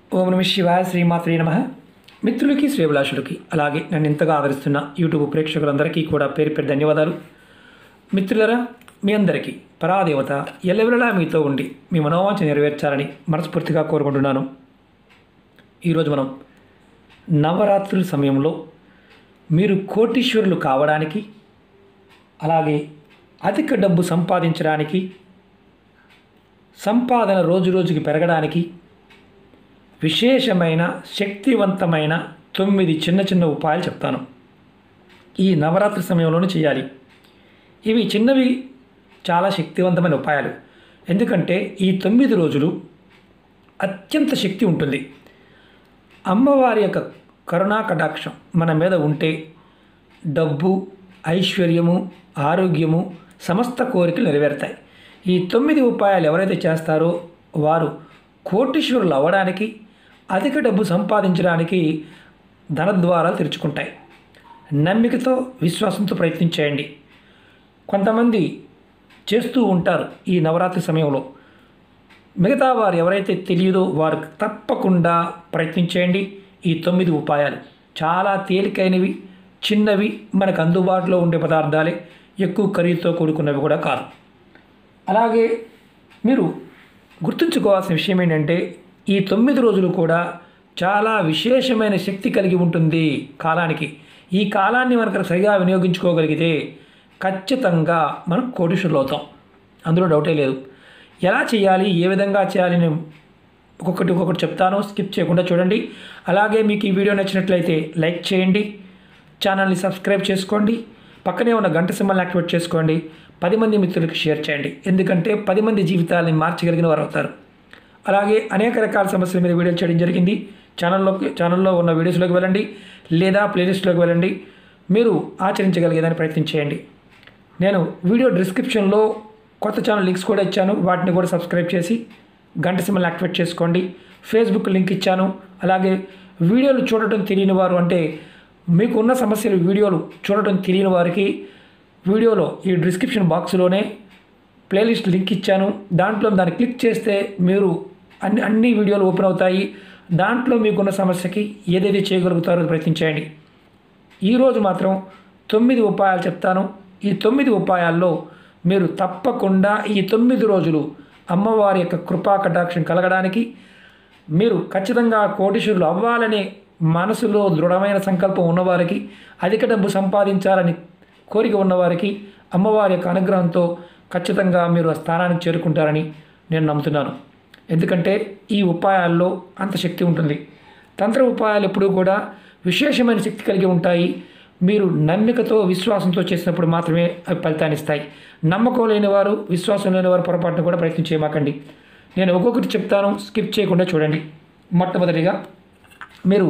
ఓం నమ శివాయ శ్రీమాత్రే నమ మిత్రులకి శ్రేభిలాషులకి అలాగే నన్ను ఇంతగా ఆదరిస్తున్న యూట్యూబ్ ప్రేక్షకులందరికీ కూడా పేరు పేరు ధన్యవాదాలు మిత్రులరా మీ అందరికీ పరాదేవత ఎల్లవెల్లలా మీతో ఉండి మీ మనోవాంఛ నెరవేర్చాలని మనస్ఫూర్తిగా కోరుకుంటున్నాను ఈరోజు మనం నవరాత్రుల సమయంలో మీరు కోటీశ్వరులు కావడానికి అలాగే అధిక డబ్బు సంపాదించడానికి సంపాదన రోజు రోజుకి పెరగడానికి విశేషమైన శక్తివంతమైన తొమ్మిది చిన్న చిన్న ఉపాయాలు చెప్తాను ఈ నవరాత్రి సమయంలోనే చేయాలి ఇవి చిన్నవి చాలా శక్తివంతమైన ఉపాయాలు ఎందుకంటే ఈ తొమ్మిది రోజులు అత్యంత శక్తి ఉంటుంది అమ్మవారి యొక్క కరుణా కటాక్షం మన మీద ఉంటే డబ్బు ఐశ్వర్యము ఆరోగ్యము సమస్త కోరికలు నెరవేరుతాయి ఈ తొమ్మిది ఉపాయాలు ఎవరైతే చేస్తారో వారు కోటీశ్వరులు అవ్వడానికి అధిక డబ్బు సంపాదించడానికి ధనద్వారాలు తెరుచుకుంటాయి నమ్మికతో విశ్వాసంతో ప్రయత్నించేయండి కొంతమంది చేస్తూ ఉంటారు ఈ నవరాత్రి సమయంలో మిగతా వారు ఎవరైతే తెలియదో వారు తప్పకుండా ప్రయత్నించేయండి ఈ తొమ్మిది ఉపాయాలు చాలా తేలికైనవి చిన్నవి మనకు అందుబాటులో ఉండే పదార్థాలే ఎక్కువ ఖరీదుతో కూడుకున్నవి కూడా కాదు అలాగే మీరు గుర్తుంచుకోవాల్సిన విషయం ఏంటంటే ఈ తొమ్మిది రోజులు కూడా చాలా విశేషమైన శక్తి కలిగి ఉంటుంది కాలానికి ఈ కాలాన్ని మనకు సరిగా వినియోగించుకోగలిగితే ఖచ్చితంగా మనం కోటీశ్వరులు అవుతాం అందులో డౌటే లేదు ఎలా చేయాలి ఏ విధంగా చేయాలి నేను ఒక్కొక్కటి ఒక్కొక్కటి చెప్తాను స్కిప్ చేయకుండా చూడండి అలాగే మీకు ఈ వీడియో నచ్చినట్లయితే లైక్ చేయండి ఛానల్ని సబ్స్క్రైబ్ చేసుకోండి పక్కనే ఉన్న గంట సింబల్ని యాక్టివేట్ చేసుకోండి పది మంది మిత్రులకు షేర్ చేయండి ఎందుకంటే పది మంది జీవితాలని మార్చగలిగిన వారు అవుతారు అలాగే అనేక రకాల సమస్యల మీద వీడియోలు చేయడం జరిగింది ఛానల్లోకి ఛానల్లో ఉన్న వీడియోస్లోకి వెళ్ళండి లేదా ప్లేలిస్ట్లోకి వెళ్ళండి మీరు ఆచరించగలిగేదాన్ని ప్రయత్నం చేయండి నేను వీడియో డిస్క్రిప్షన్లో కొత్త ఛానల్ లింక్స్ కూడా ఇచ్చాను వాటిని కూడా సబ్స్క్రైబ్ చేసి గంట సింబల్ యాక్టివేట్ చేసుకోండి ఫేస్బుక్ లింక్ ఇచ్చాను అలాగే వీడియోలు చూడటం తెలియని వారు అంటే మీకు ఉన్న సమస్యలు వీడియోలు చూడటం తెలియని వారికి వీడియోలో ఈ డిస్క్రిప్షన్ బాక్స్లోనే ప్లేలిస్ట్ లింక్ ఇచ్చాను దాంట్లో దాన్ని క్లిక్ చేస్తే మీరు అన్ని అన్ని వీడియోలు ఓపెన్ అవుతాయి దాంట్లో మీకున్న సమస్యకి ఏదైతే చేయగలుగుతారో ప్రయత్నించండి ఈరోజు మాత్రం తొమ్మిది ఉపాయాలు చెప్తాను ఈ తొమ్మిది ఉపాయాల్లో మీరు తప్పకుండా ఈ తొమ్మిది రోజులు అమ్మవారి యొక్క కృపా కటాక్షం కలగడానికి మీరు ఖచ్చితంగా కోటీశ్వరులు అవ్వాలనే మనసులో దృఢమైన సంకల్పం ఉన్నవారికి అధిక డబ్బు సంపాదించాలని కోరిక ఉన్నవారికి అమ్మవారి యొక్క అనుగ్రహంతో ఖచ్చితంగా మీరు ఆ స్థానానికి చేరుకుంటారని నేను నమ్ముతున్నాను ఎందుకంటే ఈ ఉపాయాల్లో అంత శక్తి ఉంటుంది తంత్ర ఉపాయాలు ఎప్పుడూ కూడా విశేషమైన శక్తి కలిగి ఉంటాయి మీరు నమ్మికతో విశ్వాసంతో చేసినప్పుడు మాత్రమే అవి ఫలితాన్ని ఇస్తాయి నమ్మకం లేని వారు విశ్వాసం లేని వారు పొరపాటును కూడా ప్రయత్నం చేయమాకండి నేను ఒక్కొక్కటి చెప్తాను స్కిప్ చేయకుండా చూడండి మొట్టమొదటిగా మీరు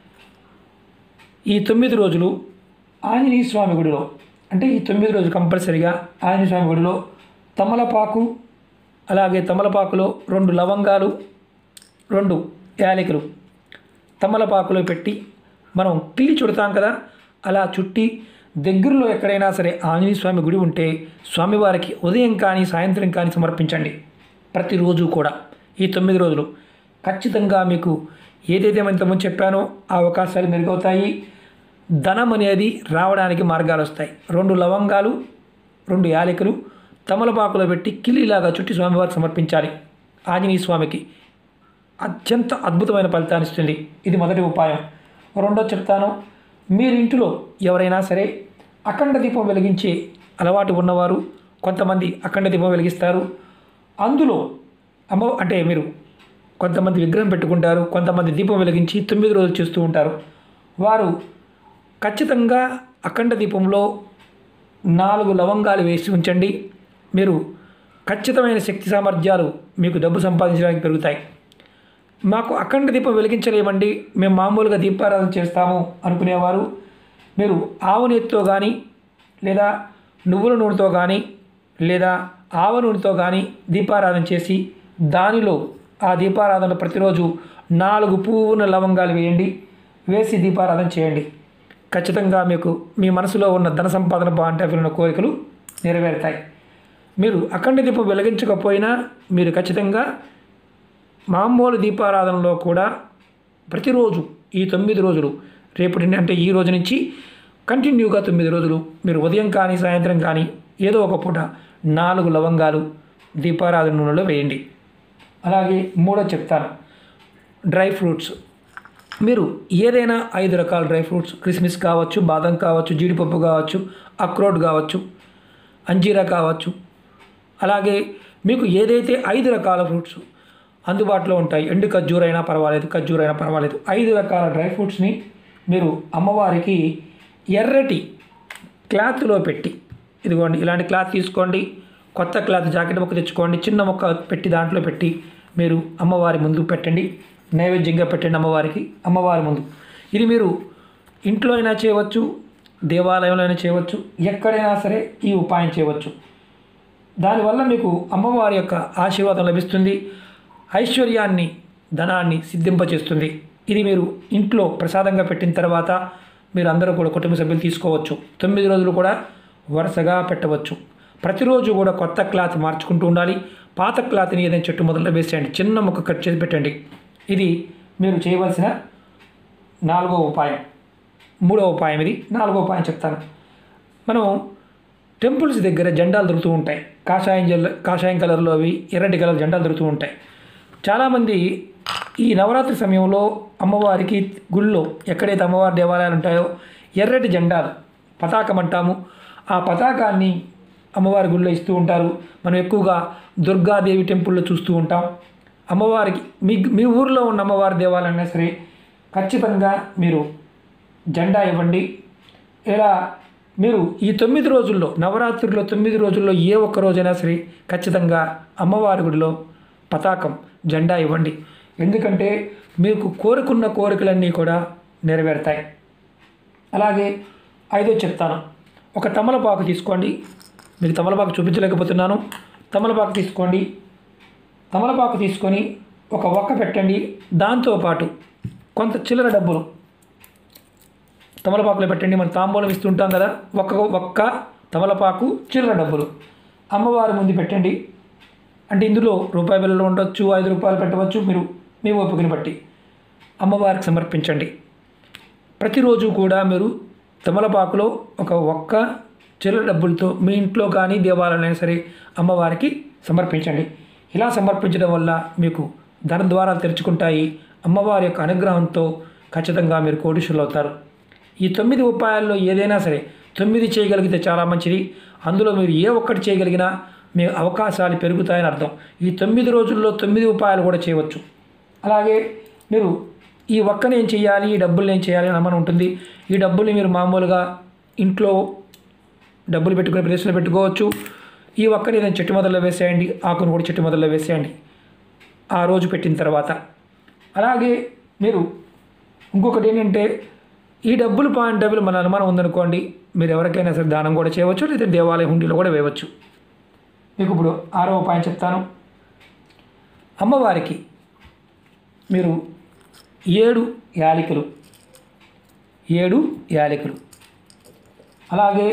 ఈ తొమ్మిది రోజులు ఆంజనేయ స్వామి గుడిలో అంటే ఈ తొమ్మిది రోజులు కంపల్సరిగా ఆంజనేయ స్వామి గుడిలో తమలపాకు అలాగే తమలపాకులో రెండు లవంగాలు రెండు యాలకులు తమలపాకులో పెట్టి మనం కిల్లి చుడతాం కదా అలా చుట్టి దగ్గరలో ఎక్కడైనా సరే ఆంజనేయ స్వామి గుడి ఉంటే స్వామివారికి ఉదయం కానీ సాయంత్రం కానీ సమర్పించండి ప్రతిరోజు కూడా ఈ తొమ్మిది రోజులు ఖచ్చితంగా మీకు ఏదైతే మనం ఇంతకుముందు చెప్పానో ఆ అవకాశాలు మెరుగవుతాయి ధనం అనేది రావడానికి మార్గాలు వస్తాయి రెండు లవంగాలు రెండు యాలకులు తమలపాకులో పెట్టి కిల్లిలాగా చుట్టి స్వామివారికి సమర్పించాలి ఆంజనేయ స్వామికి అత్యంత అద్భుతమైన ఫలితాన్ని ఇస్తుంది ఇది మొదటి ఉపాయం రెండో చెప్తాను మీరు ఇంటిలో ఎవరైనా సరే అఖండ దీపం వెలిగించే అలవాటు ఉన్నవారు కొంతమంది అఖండ దీపం వెలిగిస్తారు అందులో అమ్మ అంటే మీరు కొంతమంది విగ్రహం పెట్టుకుంటారు కొంతమంది దీపం వెలిగించి తొమ్మిది రోజులు చేస్తూ ఉంటారు వారు ఖచ్చితంగా అఖండ దీపంలో నాలుగు లవంగాలు వేసి ఉంచండి మీరు ఖచ్చితమైన శక్తి సామర్థ్యాలు మీకు డబ్బు సంపాదించడానికి పెరుగుతాయి మాకు అఖండ దీపం వెలిగించలేమండి మేము మామూలుగా దీపారాధన చేస్తాము అనుకునేవారు మీరు ఆవు నెత్తితో కానీ లేదా నువ్వుల నూనెతో కానీ లేదా ఆవ నూనెతో కానీ దీపారాధన చేసి దానిలో ఆ దీపారాధన ప్రతిరోజు నాలుగు పువ్వున లవంగాలు వేయండి వేసి దీపారాధన చేయండి ఖచ్చితంగా మీకు మీ మనసులో ఉన్న ధన సంపాదన బాగుంటే ఉన్న కోరికలు నెరవేరుతాయి మీరు అఖండ దీపం వెలిగించకపోయినా మీరు ఖచ్చితంగా మామూలు దీపారాధనలో కూడా ప్రతిరోజు ఈ తొమ్మిది రోజులు రేపటి ని- అంటే ఈ రోజు నుంచి కంటిన్యూగా తొమ్మిది రోజులు మీరు ఉదయం కానీ సాయంత్రం కానీ ఏదో ఒక పూట నాలుగు లవంగాలు దీపారాధన నూనెలో వేయండి అలాగే మూడో చెప్తాను డ్రై ఫ్రూట్స్ మీరు ఏదైనా ఐదు రకాల డ్రై ఫ్రూట్స్ క్రిస్మిస్ కావచ్చు బాదం కావచ్చు జీడిపప్పు కావచ్చు అక్రోడ్ కావచ్చు అంజీరా కావచ్చు అలాగే మీకు ఏదైతే ఐదు రకాల ఫ్రూట్స్ అందుబాటులో ఉంటాయి ఎండు ఖర్జూర అయినా పర్వాలేదు ఖర్జూర అయినా పర్వాలేదు ఐదు రకాల డ్రై ఫ్రూట్స్ని మీరు అమ్మవారికి ఎర్రటి క్లాత్లో పెట్టి ఇదిగోండి ఇలాంటి క్లాత్ తీసుకోండి కొత్త క్లాత్ జాకెట్ ముక్క తెచ్చుకోండి చిన్న మొక్క పెట్టి దాంట్లో పెట్టి మీరు అమ్మవారి ముందు పెట్టండి నైవేద్యంగా పెట్టండి అమ్మవారికి అమ్మవారి ముందు ఇది మీరు ఇంట్లో అయినా చేయవచ్చు దేవాలయంలో అయినా చేయవచ్చు ఎక్కడైనా సరే ఈ ఉపాయం చేయవచ్చు దానివల్ల మీకు అమ్మవారి యొక్క ఆశీర్వాదం లభిస్తుంది ఐశ్వర్యాన్ని ధనాన్ని సిద్ధింపచేస్తుంది ఇది మీరు ఇంట్లో ప్రసాదంగా పెట్టిన తర్వాత మీరు అందరూ కూడా కుటుంబ సభ్యులు తీసుకోవచ్చు తొమ్మిది రోజులు కూడా వరుసగా పెట్టవచ్చు ప్రతిరోజు కూడా కొత్త క్లాత్ మార్చుకుంటూ ఉండాలి పాత క్లాత్ని ఏదైనా చెట్టు మొదల్లో వేసేయండి చిన్న ముక్క కట్ చేసి పెట్టండి ఇది మీరు చేయవలసిన నాలుగో ఉపాయం మూడో ఉపాయం ఇది నాలుగో ఉపాయం చెప్తాను మనం టెంపుల్స్ దగ్గర జెండాలు దొరుకుతూ ఉంటాయి కాషాయం జెల్ కాషాయం కలర్లో అవి ఎర్రటి కలర్ జెండాలు దొరుకుతూ ఉంటాయి చాలామంది ఈ నవరాత్రి సమయంలో అమ్మవారికి గుళ్ళో ఎక్కడైతే అమ్మవారి దేవాలయాలు ఉంటాయో ఎర్రటి జెండాలు పతాకం అంటాము ఆ పతాకాన్ని అమ్మవారి గుళ్ళో ఇస్తూ ఉంటారు మనం ఎక్కువగా దుర్గాదేవి టెంపుల్లో చూస్తూ ఉంటాం అమ్మవారికి మీ మీ ఊర్లో ఉన్న అమ్మవారి దేవాలయం అయినా సరే ఖచ్చితంగా మీరు జెండా ఇవ్వండి ఇలా మీరు ఈ తొమ్మిది రోజుల్లో నవరాత్రిలో తొమ్మిది రోజుల్లో ఏ ఒక్క రోజైనా సరే ఖచ్చితంగా అమ్మవారి గుడిలో పతాకం జెండా ఇవ్వండి ఎందుకంటే మీకు కోరుకున్న కోరికలన్నీ కూడా నెరవేరుతాయి అలాగే ఐదో చెప్తాను ఒక తమలపాకు తీసుకోండి మీకు తమలపాకు చూపించలేకపోతున్నాను తమలపాకు తీసుకోండి తమలపాకు తీసుకొని ఒక ఒక్క పెట్టండి దాంతోపాటు కొంత చిల్లర డబ్బులు తమలపాకులో పెట్టండి మనం తాంబూలం ఇస్తుంటాం కదా ఒక్క ఒక్క తమలపాకు చిల్లర డబ్బులు అమ్మవారి ముందు పెట్టండి అంటే ఇందులో రూపాయి బిళ్ళలు ఉండొచ్చు ఐదు రూపాయలు పెట్టవచ్చు మీరు మీ ఓపికని బట్టి అమ్మవారికి సమర్పించండి ప్రతిరోజు కూడా మీరు తమలపాకులో ఒక ఒక్క చిల్లర డబ్బులతో మీ ఇంట్లో కానీ దేవాలయం సరే అమ్మవారికి సమర్పించండి ఇలా సమర్పించడం వల్ల మీకు ధన ద్వారాలు తెరుచుకుంటాయి అమ్మవారి యొక్క అనుగ్రహంతో ఖచ్చితంగా మీరు కోటీశ్వరులు అవుతారు ఈ తొమ్మిది ఉపాయాల్లో ఏదైనా సరే తొమ్మిది చేయగలిగితే చాలా మంచిది అందులో మీరు ఏ ఒక్కటి చేయగలిగినా మీ అవకాశాలు పెరుగుతాయని అర్థం ఈ తొమ్మిది రోజుల్లో తొమ్మిది ఉపాయాలు కూడా చేయవచ్చు అలాగే మీరు ఈ ఒక్కని ఏం చేయాలి ఈ డబ్బులు ఏం చేయాలి అని అనుమానం ఉంటుంది ఈ డబ్బుల్ని మీరు మామూలుగా ఇంట్లో డబ్బులు పెట్టుకునే ప్రదేశంలో పెట్టుకోవచ్చు ఈ ఒక్కని ఏదైనా చెట్టు మొదల్లో వేసేయండి ఆకును కూడా చెట్టు మొదల్లో వేసేయండి ఆ రోజు పెట్టిన తర్వాత అలాగే మీరు ఇంకొకటి ఏంటంటే ఈ డబ్బులు పాయింట్ డబ్బులు మన అనుమానం ఉందనుకోండి మీరు ఎవరికైనా సరే దానం కూడా చేయవచ్చు లేదా దేవాలయ హుండీలో కూడా వేయవచ్చు మీకు ఇప్పుడు ఆరో ఉపాయం చెప్తాను అమ్మవారికి మీరు ఏడు యాలికలు ఏడు యాలికలు అలాగే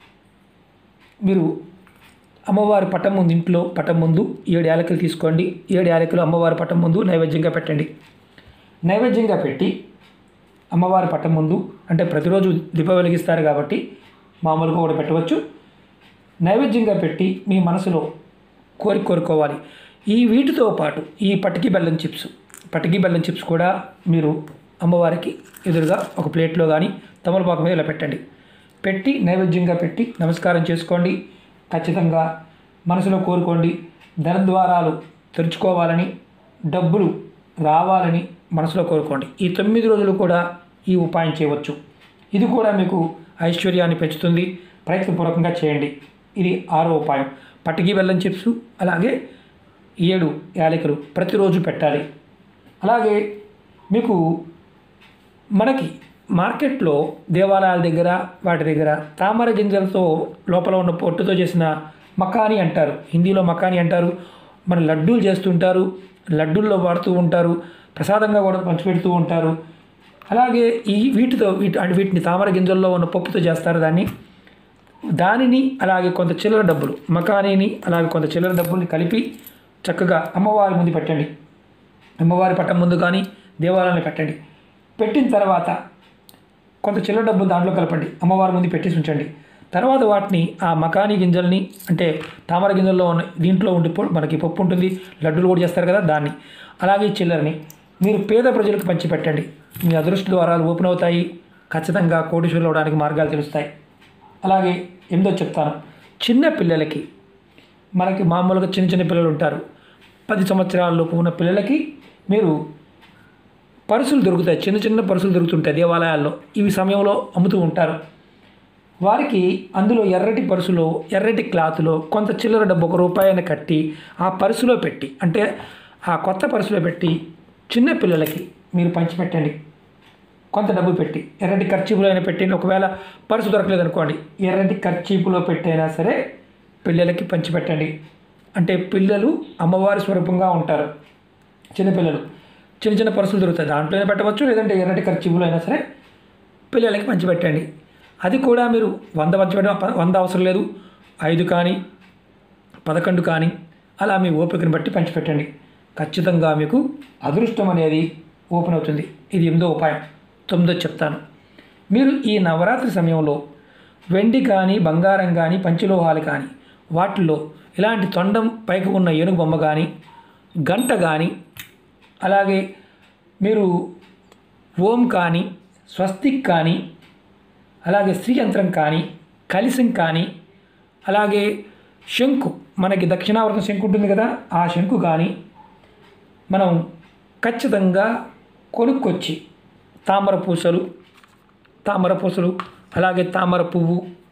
మీరు అమ్మవారి పటం ముందు ఇంట్లో పటం ముందు ఏడు యాలకులు తీసుకోండి ఏడు యాలకులు అమ్మవారి పటం ముందు నైవేద్యంగా పెట్టండి నైవేద్యంగా పెట్టి అమ్మవారి పటం ముందు అంటే ప్రతిరోజు దీప వెలిగిస్తారు కాబట్టి మామూలుగా కూడా పెట్టవచ్చు నైవేద్యంగా పెట్టి మీ మనసులో కోరిక కోరుకోవాలి ఈ వీటితో పాటు ఈ పటికి బెల్లం చిప్స్ పటికి బెల్లం చిప్స్ కూడా మీరు అమ్మవారికి ఎదురుగా ఒక ప్లేట్లో కానీ తమలపాకు మీద ఇలా పెట్టండి పెట్టి నైవేద్యంగా పెట్టి నమస్కారం చేసుకోండి ఖచ్చితంగా మనసులో కోరుకోండి ధనద్వారాలు తెరుచుకోవాలని డబ్బులు రావాలని మనసులో కోరుకోండి ఈ తొమ్మిది రోజులు కూడా ఈ ఉపాయం చేయవచ్చు ఇది కూడా మీకు ఐశ్వర్యాన్ని పెంచుతుంది ప్రయత్నపూర్వకంగా చేయండి ఇది ఆరో ఉపాయం పటికి బెల్లం చిప్స్ అలాగే ఏడు యాలకులు ప్రతిరోజు పెట్టాలి అలాగే మీకు మనకి మార్కెట్లో దేవాలయాల దగ్గర వాటి దగ్గర తామర గింజలతో లోపల ఉన్న పొట్టుతో చేసిన మకాని అంటారు హిందీలో మకాని అంటారు మన లడ్డూలు చేస్తుంటారు లడ్డూల్లో వాడుతూ ఉంటారు ప్రసాదంగా కూడా పంచిపెడుతూ ఉంటారు అలాగే ఈ వీటితో వీటి అంటే వీటిని తామర గింజల్లో ఉన్న పప్పుతో చేస్తారు దాన్ని దానిని అలాగే కొంత చిల్లర డబ్బులు మకానీని అలాగే కొంత చిల్లర డబ్బుల్ని కలిపి చక్కగా అమ్మవారి ముందు పెట్టండి అమ్మవారి పట్టం ముందు కానీ దేవాలయంలో పెట్టండి పెట్టిన తర్వాత కొంత చిల్లర డబ్బు దాంట్లో కలపండి అమ్మవారి ముందు పెట్టేసి ఉంచండి తర్వాత వాటిని ఆ మకాని గింజల్ని అంటే తామర గింజల్లో ఉన్న దీంట్లో ఉండి పొ- మనకి పప్పు ఉంటుంది లడ్డూలు కూడా చేస్తారు కదా దాన్ని అలాగే ఈ చిల్లరని మీరు పేద ప్రజలకు పంచిపెట్టండి మీ అదృష్ట ద్వారాలు ఓపెన్ అవుతాయి ఖచ్చితంగా కోటీశ్వరులు అవడానికి మార్గాలు తెలుస్తాయి అలాగే ఎనిమిదో చెప్తాను చిన్న పిల్లలకి మనకి మామూలుగా చిన్న చిన్న పిల్లలు ఉంటారు పది సంవత్సరాలలోపు ఉన్న పిల్లలకి మీరు పరుసులు దొరుకుతాయి చిన్న చిన్న పరుసులు దొరుకుతుంటాయి దేవాలయాల్లో ఇవి సమయంలో అమ్ముతూ ఉంటారు వారికి అందులో ఎర్రటి పరుసులో ఎర్రటి క్లాత్లో కొంత చిల్లర డబ్బు ఒక రూపాయిని కట్టి ఆ పరుసులో పెట్టి అంటే ఆ కొత్త పరుసులో పెట్టి చిన్న పిల్లలకి మీరు పంచిపెట్టండి కొంత డబ్బు పెట్టి ఎర్రటి ఖర్చీపులో అయినా పెట్టండి ఒకవేళ పరుసు దొరకలేదు అనుకోండి ఎర్రటి ఖర్చీపులో పెట్టైనా సరే పిల్లలకి పంచిపెట్టండి అంటే పిల్లలు అమ్మవారి స్వరూపంగా ఉంటారు చిన్నపిల్లలు చిన్న చిన్న పరుసులు దొరుకుతాయి దాంట్లోనే పెట్టవచ్చు లేదంటే ఎర్రటి ఖర్చీపులో అయినా సరే పిల్లలకి పంచిపెట్టండి అది కూడా మీరు వంద పంచిపెట్టడం వంద అవసరం లేదు ఐదు కానీ పదకొండు కానీ అలా మీ ఓపికను బట్టి పంచిపెట్టండి ఖచ్చితంగా మీకు అదృష్టం అనేది ఓపెన్ అవుతుంది ఇది ఎనిమిదో ఉపాయం తొమ్మిదో చెప్తాను మీరు ఈ నవరాత్రి సమయంలో వెండి కానీ బంగారం కానీ పంచలోహాలు కానీ వాటిల్లో ఇలాంటి తొండం పైకి ఉన్న ఏనుగు బొమ్మ కానీ గంట కానీ అలాగే మీరు ఓం కానీ స్వస్తిక్ కానీ అలాగే శ్రీయంత్రం కానీ కలిసం కానీ అలాగే శంకు మనకి దక్షిణావర్తం శంకు ఉంటుంది కదా ఆ శంకు కానీ మనం ఖచ్చితంగా కొనుక్కొచ్చి తామర పూసలు తామర పూసలు అలాగే తామర పువ్వు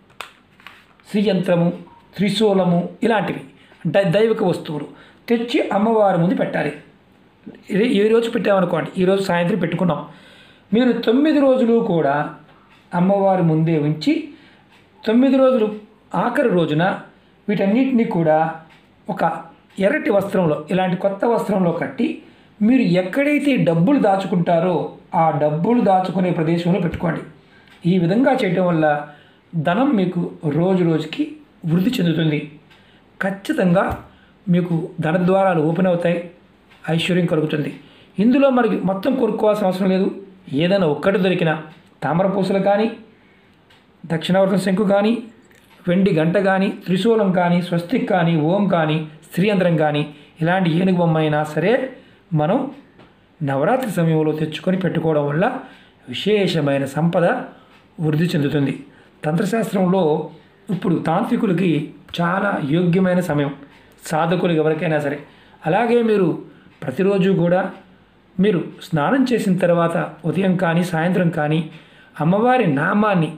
శ్రీయంత్రము త్రిశూలము ఇలాంటివి అంటే దైవిక వస్తువులు తెచ్చి అమ్మవారి ముందు పెట్టాలి ఇది- ఈ రోజు పెట్టామనుకోండి ఈరోజు సాయంత్రం పెట్టుకున్నాం మీరు తొమ్మిది రోజులు కూడా అమ్మవారి ముందే ఉంచి తొమ్మిది రోజులు ఆఖరి రోజున వీటన్నిటినీ కూడా ఒక ఎర్రటి వస్త్రంలో ఇలాంటి కొత్త వస్త్రంలో కట్టి మీరు ఎక్కడైతే డబ్బులు దాచుకుంటారో ఆ డబ్బులు దాచుకునే ప్రదేశంలో పెట్టుకోండి ఈ విధంగా చేయటం వల్ల ధనం మీకు రోజు రోజుకి వృద్ధి చెందుతుంది ఖచ్చితంగా మీకు ధన ద్వారాలు ఓపెన్ అవుతాయి ఐశ్వర్యం కలుగుతుంది ఇందులో మనకి మొత్తం కొనుక్కోవాల్సిన అవసరం లేదు ఏదైనా ఒక్కటి దొరికినా తామర పూసలు కానీ దక్షిణావర్తం శంకు కానీ వెండి గంట కానీ త్రిశూలం కానీ స్వస్తిక్ కానీ ఓం కానీ స్త్రీయంత్రం కానీ ఇలాంటి ఏనుగు బొమ్మ అయినా సరే మనం నవరాత్రి సమయంలో తెచ్చుకొని పెట్టుకోవడం వల్ల విశేషమైన సంపద వృద్ధి చెందుతుంది తంత్రశాస్త్రంలో ఇప్పుడు తాంత్రికులకి చాలా యోగ్యమైన సమయం సాధకులు ఎవరికైనా సరే అలాగే మీరు ప్రతిరోజు కూడా మీరు స్నానం చేసిన తర్వాత ఉదయం కానీ సాయంత్రం కానీ అమ్మవారి నామాన్ని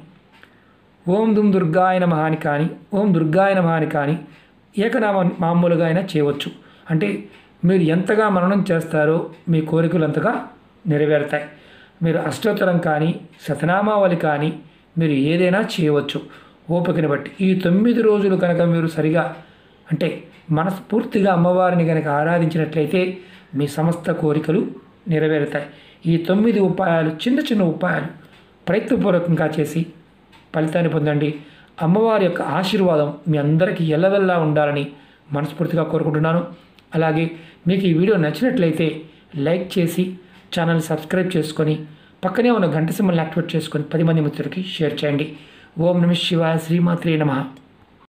ఓం దుమ్ దుర్గాయ నమః అని కానీ ఓం దుర్గాయ నమః అని కానీ ఏకనామ మామూలుగా అయినా చేయవచ్చు అంటే మీరు ఎంతగా మననం చేస్తారో మీ కోరికలు అంతగా నెరవేరుతాయి మీరు అష్టోత్తరం కానీ శతనామావళి కానీ మీరు ఏదైనా చేయవచ్చు ఓపికని బట్టి ఈ తొమ్మిది రోజులు కనుక మీరు సరిగా అంటే మనస్ఫూర్తిగా అమ్మవారిని కనుక ఆరాధించినట్లయితే మీ సమస్త కోరికలు నెరవేరుతాయి ఈ తొమ్మిది ఉపాయాలు చిన్న చిన్న ఉపాయాలు ప్రయత్నపూర్వకంగా చేసి ఫలితాన్ని పొందండి అమ్మవారి యొక్క ఆశీర్వాదం మీ అందరికీ ఎల్లవెల్లా ఉండాలని మనస్ఫూర్తిగా కోరుకుంటున్నాను అలాగే మీకు ఈ వీడియో నచ్చినట్లయితే లైక్ చేసి ఛానల్ సబ్స్క్రైబ్ చేసుకొని పక్కనే ఉన్న గంట సింబల్ని యాక్టివేట్ చేసుకొని పది మంది మిత్రులకి షేర్ చేయండి ఓం నమ శివాయ శ్రీమాత్రే నమః